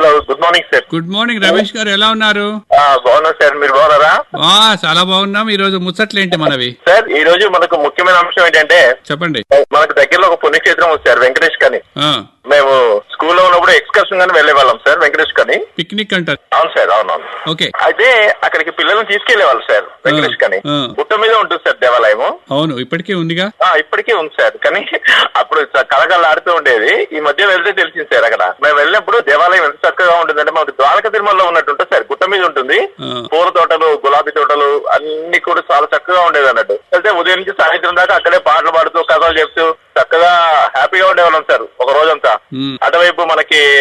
Hello good morning sir good morning Ramesh garu ఎలా ఉన్నారు ఆ, బాగున్నా సార్ మీరు బాగున్నారా ఆ చాలా బాగున్నాం ఈ రోజు ముచ్చట్లేంటి మనవి సార్ ఈ రోజు మనకు ముఖ్యమైన అంశం ఏంటంటే చెప్పండి మనకు దగ్గరలో ఒక పుణ్యక్షేత్రం ఉంది సార్ వెంకటేష్ కని ఆ మేము స్కూల్లో ఉన్నప్పుడు ఎక్స్కర్షన్ గానీ వెళ్ళే వాళ్ళం సార్ వెంకటేష్ కని పిక్నిక్ అంటారు అవును సార్ అవునవును ఓకే అయితే అక్కడికి పిల్లల్ని తీసుకెళ్లే వాళ్ళు సార్ వెంకటేష్ కని ఆ. గుట్ట మీద ఉంటుంది సార్ దేవాలయము అవును ఇప్పటికే ఉందిగా ఆ, ఇప్పటికీ ఉంది సార్ కానీ అప్పుడు చ- కళకళలాడుతూ ఉండేది ఈ మధ్య వెళ్తే తెలిసింది సార్ అక్కడ మేము వెళ్ళినప్పుడు దేవాలయం ఎంత చక్కగా ఉంటుందంటే మనకి ద్వారక తిరుమలలో ఉన్నట్టు ఉంటుంది సార్ గుట్ట మీద ఉంటుంది ఆ. పూల తోటలు గులాబీ తోటలు అన్ని కూడా చాలా చక్కగా ఉండేది అన్నట్టు అయితే ఉదయం నుంచి సాయంత్రం దాకా అక్కడే పాటలు పాడుతూ కథలు చెప్తూ చక్కగా హ్యాపీగా ఉండేవాళ్ళం సార్ ఒక రోజంతా ఉమ్. అటువైపు మనకి